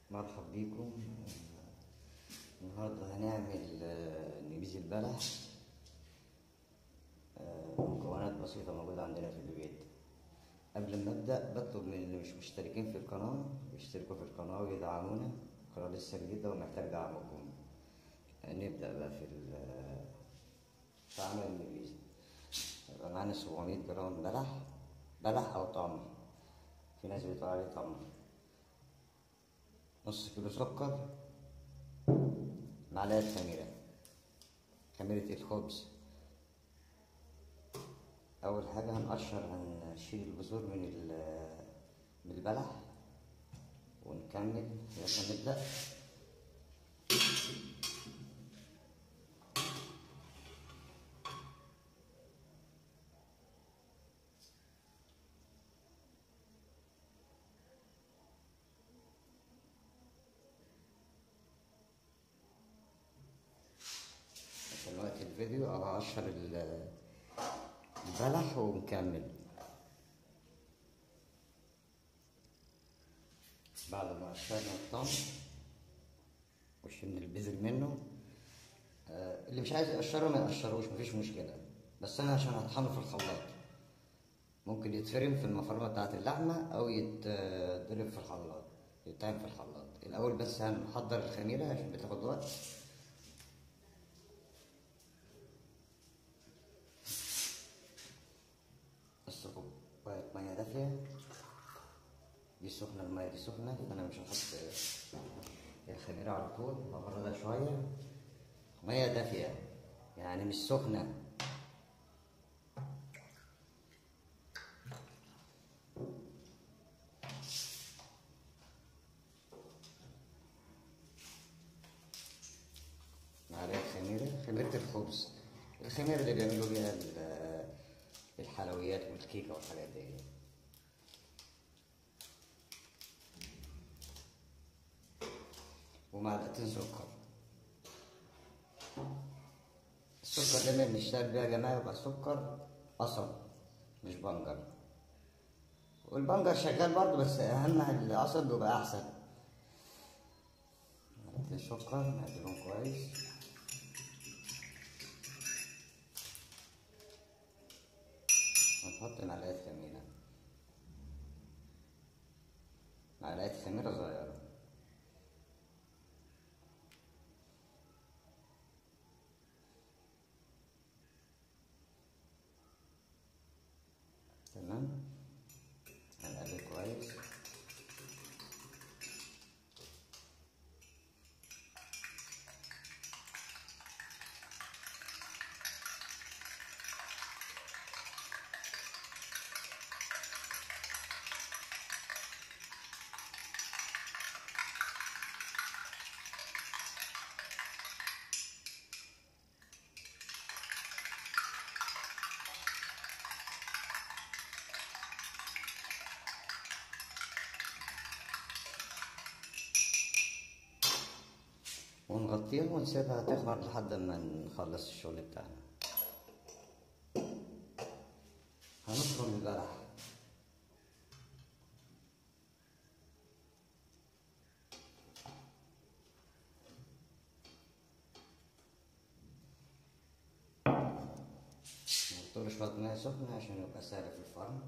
مرحب بيكم النهاردة هنعمل آه، نبيذ البلح آه، مكونات بسيطة موجودة عندنا في البيت قبل ما أبدأ بطلب من اللي مش مشتركين في القناة يشتركوا في القناة ويدعمونا القناة لسه جديدة ومحتاج دعمكم آه، نبدأ بقى في ال- في عمل النبيذ يبقى معانا 700 جرام بلح بلح أو تمر في ناس بتقول عليه تمر نص كيلو سكر معلقة خميرة خميرة الخبز أول حاجة هنقشر هنشيل البذور من ال- من البلح ونكمل يلا نبدأ عشان وقت الفيديو أو أقشر ال- البلح ونكمل بعد ما قشرنا التمر وشلنا البذر منه آه، اللي مش عايز يقشره ما يقشروش مفيش مشكلة بس أنا عشان هطحنه في الخلاط ممكن يتفرم في المفرمة بتاعة اللحمة أو يتضرب في الخلاط يتعمل في الخلاط الأول بس هنحضر الخميرة عشان بتاخد وقت نص كوباية مية دافية دي سخنة المية دي سخنة فأنا مش هحط الخميرة على طول هبردها شوية مية دافية يعني مش سخنة معلقة خميرة خميرة الخبز الخميرة اللي بيعملوا بيها ال- الحلويات والكيكة والحاجات دي ومعلقتين سكر السكر اللي بنشتغل بيها يا جماعة يبقى سكر قصب مش بنجر والبنجر شغال برضه بس أهم القصب بيبقى أحسن معلقتين سكر نقلبهم كويس ونحط معلقة خميرة معلقة خميرة صغيرة تمام هنقلب كويس ونغطيها ونسيبها تخمر لحد ما نخلص الشغل بتاعنا هنفرم البلح نحط له شوية مية سخنة عشان يبقى سهل في الفرن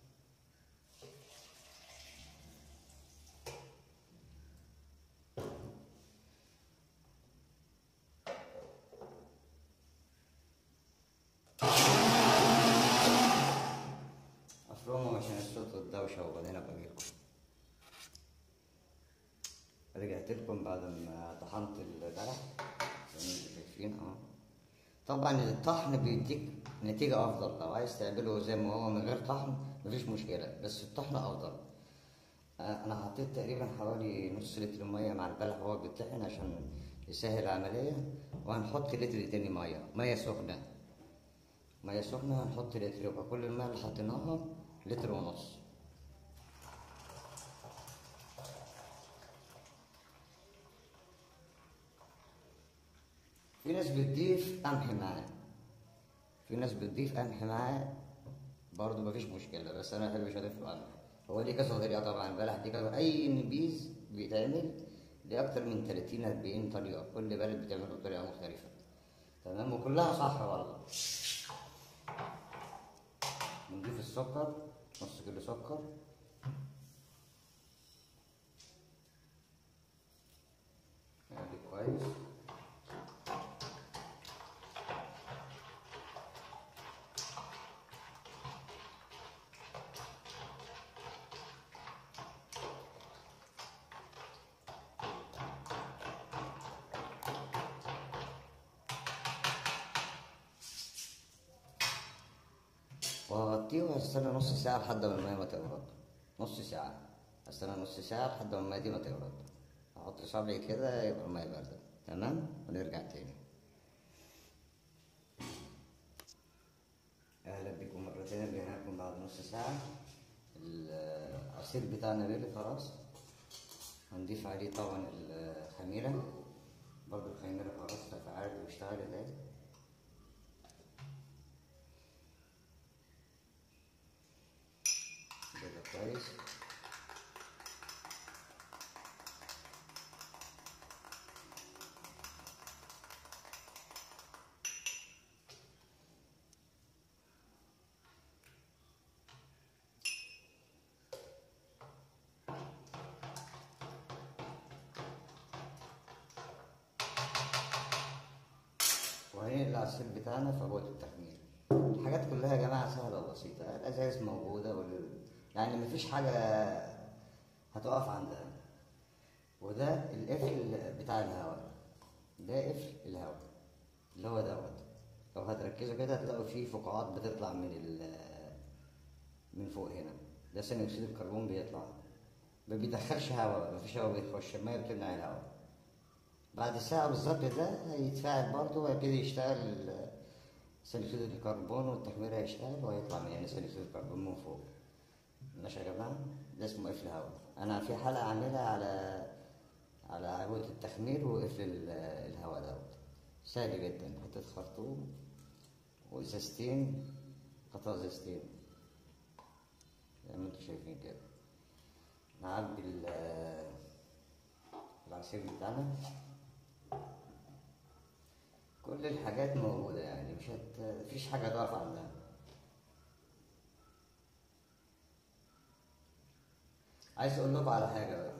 افرمهم عشان الصوت والدوشة وبعدين ابقى اجيلكم رجعت لكم بعد ما طحنت البلح زي ما انتم شايفين اه طبعا الطحن بيديك نتيجة أفضل لو عايز تعمله زي ما هو من غير طحن مفيش مشكلة بس الطحن أفضل آه، أنا حطيت تقريبا حوالي نص لتر مية مع البلح وهو بيطحن عشان يسهل العملية وهنحط لتر تاني مية مية سخنة مية سخنة هنحط لتر يبقى كل المية اللي حطيناها لتر ونص في ناس بتضيف قمح معاه في ناس بتضيف قمح معاه برضه مفيش مشكلة بس أنا بحب مش هضيف قمح هو ليه كذا طريقة طبعا البلح دي كذا أي نبيذ بيتعمل دي اكتر من 30 40 طريقه كل بلد بتعمله بطريقه مختلفه تمام وكلها صح والله بنضيف السكر نص كيلو سكر نقلب كويس وهغطيه وهستنى نص ساعة لحد ما المية ما تبرد نص ساعة هستنى نص ساعة لحد ما المية دي ما تبرد أحط صبعي كده يبقى المية باردة تمام ونرجع تاني أهلا بكم مرة تانية رجعنا لكم بعد نص ساعة العصير بتاعنا بيرد خلاص هنضيف عليه طبعا الخميرة برضو الخميرة خلاص تفاعلت واشتغلت اهي كده كويس وهننقل العصير بتاعنا في عبوة التخمير الحاجات كلها يا جماعة سهلة وبسيطة الأزايز موجودة وال... يعني مفيش حاجة هتقف عندها وده القفل بتاع الهواء ده قفل الهواء اللي هو دوت لو هتركزوا كده هتلاقوا فيه فقاعات بتطلع من ال من فوق هنا ده ثاني أكسيد الكربون بيطلع ما بيدخلش هواء مفيش هواء بيخش المية بتمنع الهواء بعد ساعة بالظبط ده هيتفاعل برضه وهيبتدي يشتغل ثاني أكسيد الكربون والتخمير هيشتغل وهيطلع من يعني ثاني أكسيد الكربون من فوق ماشي يا جماعة ده اسمه قفل هواء أنا في حلقة عاملها على على عبوة التخمير وقفل ال- الهواء دوت سهل جدا حتة خرطوم وإزازتين قطع إزازتين زي ما انتوا شايفين كده نعبي ال- العصير بتاعنا كل الحاجات موجودة يعني مش هت... مفيش حاجة تقف عندها عايز اقول لكم على حاجة بقى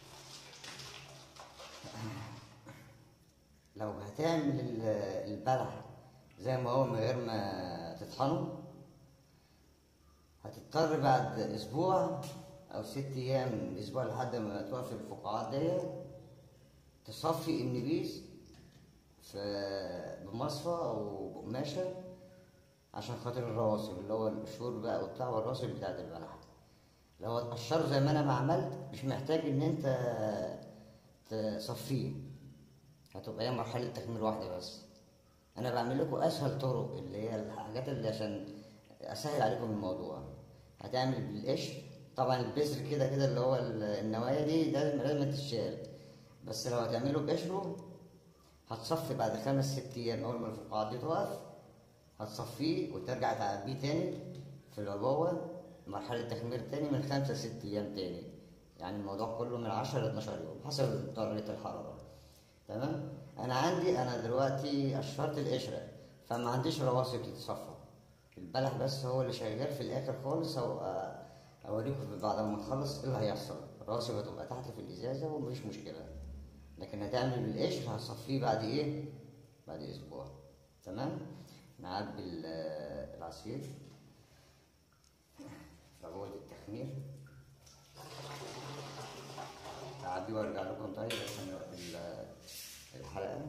لو هتعمل ال- البلح زي ما هو من غير ما تطحنه هتضطر بعد اسبوع او ست ايام اسبوع لحد ما توقف الفقاعات دي تصفي النبيذ في بمصفى او بقماشه عشان خاطر الرواسب اللي هو القشور بقى وبتاع والرواسب بتاعت البلح لو هتقشره زي ما انا ما عملت مش محتاج ان انت تصفيه هتبقى هي مرحلة تخمير واحدة بس انا بعمل لكم اسهل طرق اللي هي الحاجات اللي عشان اسهل عليكم الموضوع هتعمل بالقشر طبعا البذر كده كده اللي هو النوايا دي لازم لازم تتشال بس لو هتعمله بقشره هتصفي بعد خمس ست ايام اول ما الفقاعات دي تقف هتصفيه وترجع تعبيه تاني في العبوة مرحلة تخمير تاني من خمسة ست أيام تاني يعني الموضوع كله من عشرة ل 12 يوم حسب درجة الحرارة تمام أنا عندي أنا دلوقتي قشرت القشرة فما عنديش رواسب تتصفى البلح بس هو اللي شغال في الآخر خالص أو أوريكم بعد ما نخلص إيه اللي هيحصل الرواسب هتبقى تحت في الإزازة ومفيش مشكلة لكن هتعمل بالقشر هتصفيه بعد إيه؟ بعد أسبوع تمام؟ نعبي ال- العصير في عبوة التخمير أعبيه وأرجع لكم طيب عشان ال- الحلقة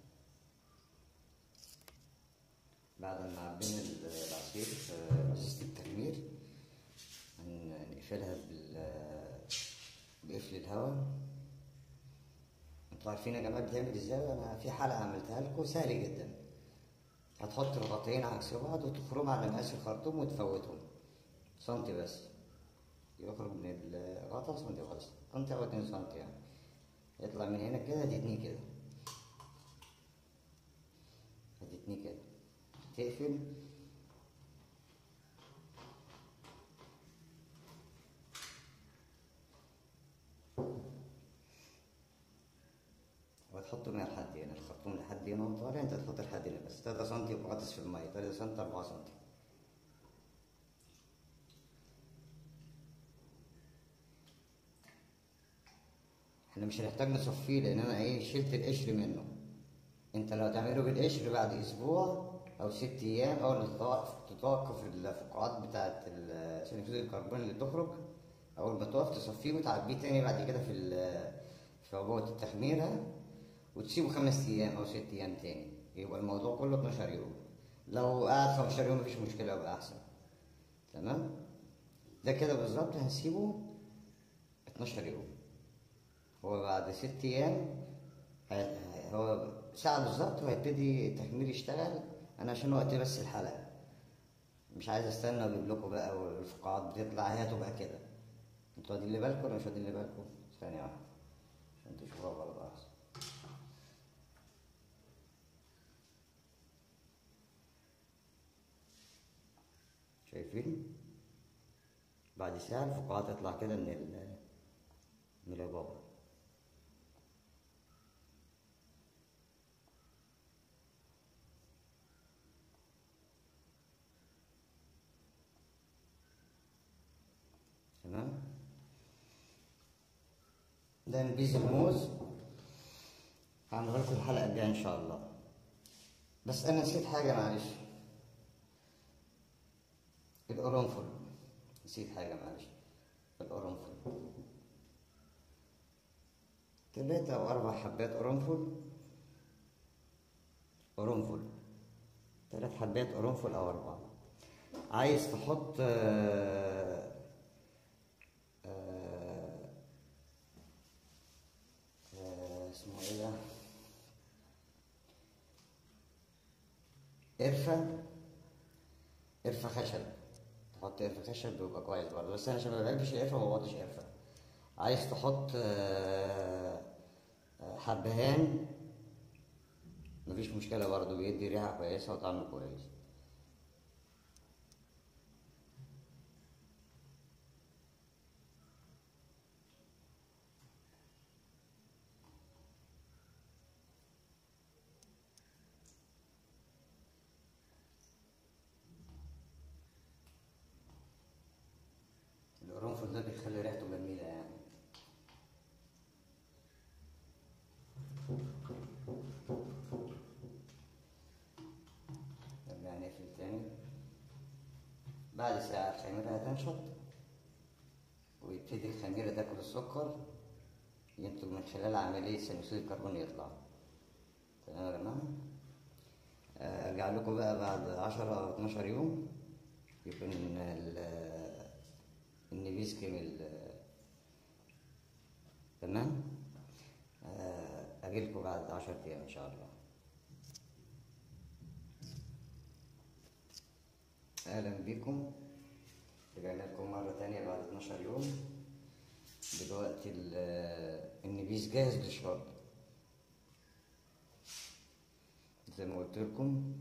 بعد ما عبينا ال- العصير في أساسة التخمير هنقفلها بال بقفل الهواء انتوا عارفين يا جماعة بتعمل ازاي أنا في حلقة عملتها لكم سهل جدا هتحط الغطيين عكس بعض وتخرم على مقاس الخرطوم وتفوتهم سنتي بس يخرج من الغطا سنتي بس سنتي أو اتنين سنتي يعني يطلع من هنا كده هتتنيه كده هتتنيه كده تقفل تحطه من لحد هنا الخرطوم لحد هنا وطالع انت تحط لحد هنا بس 3 سم يبقى غطس في المية 3 سم 4 سم احنا مش هنحتاج نصفيه لان انا ايه شلت القشر منه انت لو تعمله بالقشر بعد اسبوع او ست ايام اول ما تتوقف تتوقف الفقاعات بتاعه ال- ثاني اكسيد الكربون اللي تخرج اول ما تقف تصفيه وتعبيه تاني بعد كده في ال- في عبوة التخميرة وتسيبه خمس ايام او ست ايام تاني يبقى الموضوع كله 12 يوم لو قعد 15 يوم مفيش مشكلة يبقى احسن تمام ده كده بالظبط هنسيبه 12 يوم هو بعد ست ايام هي- هو ساعة بالظبط وهيبتدي التخمير يشتغل انا عشان وقت بس الحلقة مش عايز استنى واجيب لكم بقى والفقاعات بتطلع هي هتبقى كده انتوا واخدين اللي بالكم ولا مش واخدين اللي بالكم؟ ثانية واحدة عشان تشوفوها برضه احسن شايفين؟ بعد ساعة الفقاعات تطلع كده من ال من العبارة تمام ده نبيذ الموز هعملها لكم الحلقة الجاية إن شاء الله بس أنا نسيت حاجة معلش القرنفل نسيت حاجة معلش القرنفل تلاتة أو أربع حبات قرنفل قرنفل تلات حبات قرنفل أو أربعة عايز تحط آه، آه، آه، اسمه ايه ده قرفة قرفة خشب تحط قرفة خشب بيبقى كويس برضه بس انا عشان ما بحبش القرفة ما بحطش قرفة عايز تحط آه، آه، حبهان مفيش مشكلة برضه بيدي ريحة كويسة وطعم كويس القرنفل ده بيخلي ريحته جميلة يعني نرجع نقفل تاني بعد ساعة الخميرة هتنشط ويبتدي الخميرة تاكل السكر ينتج من خلال عملية ثاني أكسيد الكربون يطلع تمام يا جماعة آه، ارجع لكم بقى بعد 10 او 12 يوم يكون ال- النبيذ كمل آه، تمام آه، اجيلكم بعد 10 ايام ان شاء الله اهلا بكم رجعنا لكم مرة تانية بعد 12 يوم دلوقتي ال- النبيذ جاهز للشرب زي ما قلت لكم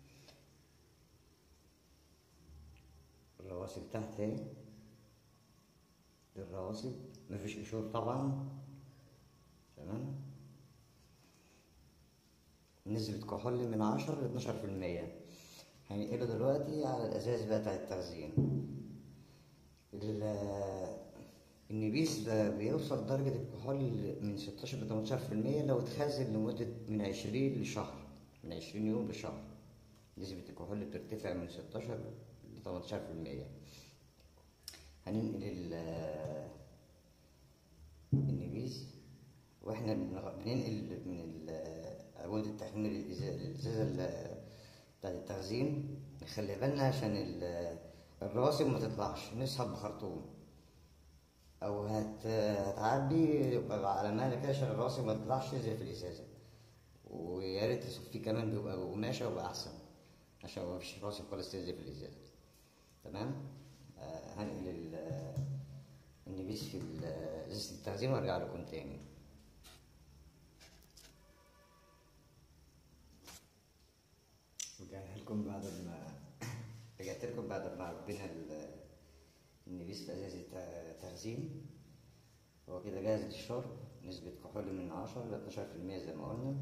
الرواسب تحت اهي دي الرواسب مفيش قشور طبعا تمام نسبة كحول من عشرة لاتناشر في المية هنقله دلوقتي على الأساس بقى بتاع التخزين ال- النبيذ ده بيوصل درجة الكحول من 16 ل 18% لو اتخزن لمدة من 20 لشهر من 20 يوم لشهر نسبة الكحول بترتفع من 16 ل 18% هننقل ال- النبيذ واحنا بنغ- بننقل من ال- عبوة التخمير الإزازة الإزازة ال- بتاعت التخزين نخلي بالنا عشان ال- الرواسب ما تطلعش نسحب بخرطوم او هت... هتعبي يبقى على مهلك كده عشان الراسب ما تطلعش زي في الازازه ويا ريت تصفيه كمان بيبقى قماشه يبقى احسن عشان ما فيش راسب خالص تنزل في الازازه تمام آه هنقل ال- النبيذ في ال- ازازه التخزين وارجع لكم تاني رجعت لكم بعد ما رجعت لكم بعد ما عبينا ال- النبيذ في ازازه ت- تخزين هو كده جاهز للشرب نسبة كحول من عشرة ل 12% زي ما قلنا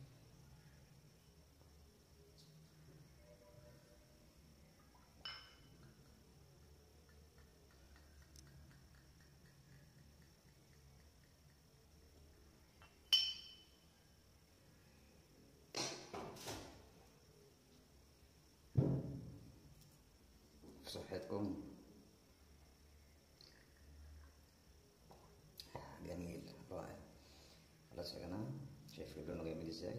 في صحتكم جميل رائع خلاص يا جماعة شايفين لونه جميل ازاي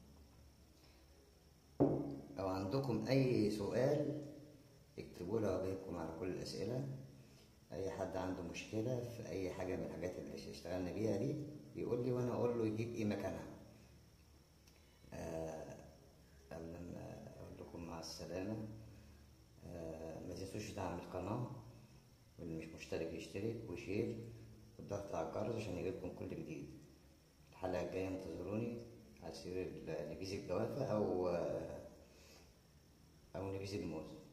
لو عندكم اي سؤال اكتبوا لي اجاوبكم على كل الاسئلة اي حد عنده مشكلة في اي حاجة من الحاجات اللي اشتغلنا بيها دي يقول لي وانا اقول له يجيب ايه مكانها آه، قبل ما اقول لكم مع السلامة آه، ما تنسوش دعم القناة واللي مش مشترك يشترك ويشير والضغط على الجرس عشان يجيلكم كل جديد الحلقة الجاية انتظروني على سير نبيذ الجوافة أو أو نبيذ الموز